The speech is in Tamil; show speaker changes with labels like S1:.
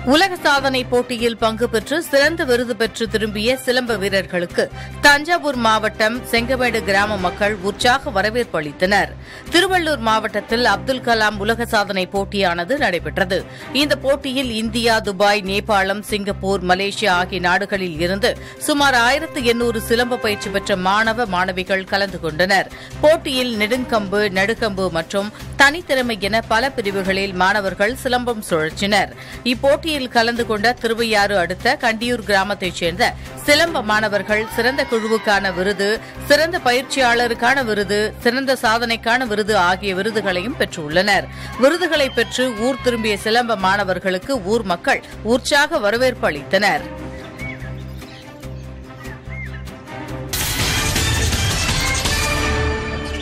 S1: உலக சாதனை போட்டியில் பங்கு பெற்று சிறந்த விருது பெற்று திரும்பிய சிலம்ப வீரர்களுக்கு தஞ்சாவூர் மாவட்டம் செங்கமேடு கிராம மக்கள் உற்சாக வரவேற்பு அளித்தனர் திருவள்ளூர் மாவட்டத்தில் அப்துல் கலாம் உலக சாதனை போட்டியானது நடைபெற்றது இந்த போட்டியில் India Dubai Nepal Singapore Malaysia ஆகிய நாடுகளில் இருந்து சுமார் ஆயிரத்து எண்ணூறு சிலம்ப பயிற்சி பெற்ற மாணவ மாணவிகள் கலந்து கொண்டனர் போட்டியில் நெடுங்கம்பு நடுக்கம்பு மற்றும் தனித்திறமை என பல பிரிவுகளில் மாணவர்கள் சிலம்பம் சுழற்றினர் இப்போட்டியில் கலந்து கொண்ட திருவையாறு அடுத்த கண்டியூர் கிராமத்தைச் சேர்ந்த சிலம்ப மாணவர்கள் சிறந்த குழுவுக்கான விருது சிறந்த பயிற்சியாளருக்கான விருது சிறந்த சாதனைக்கான விருது ஆகிய விருதுகளையும் பெற்றுள்ளனர் விருதுகளை பெற்று ஊர் திரும்பிய சிலம்ப மாணவர்களுக்கு ஊர் மக்கள் உற்சாக வரவேற்பு அளித்தனர்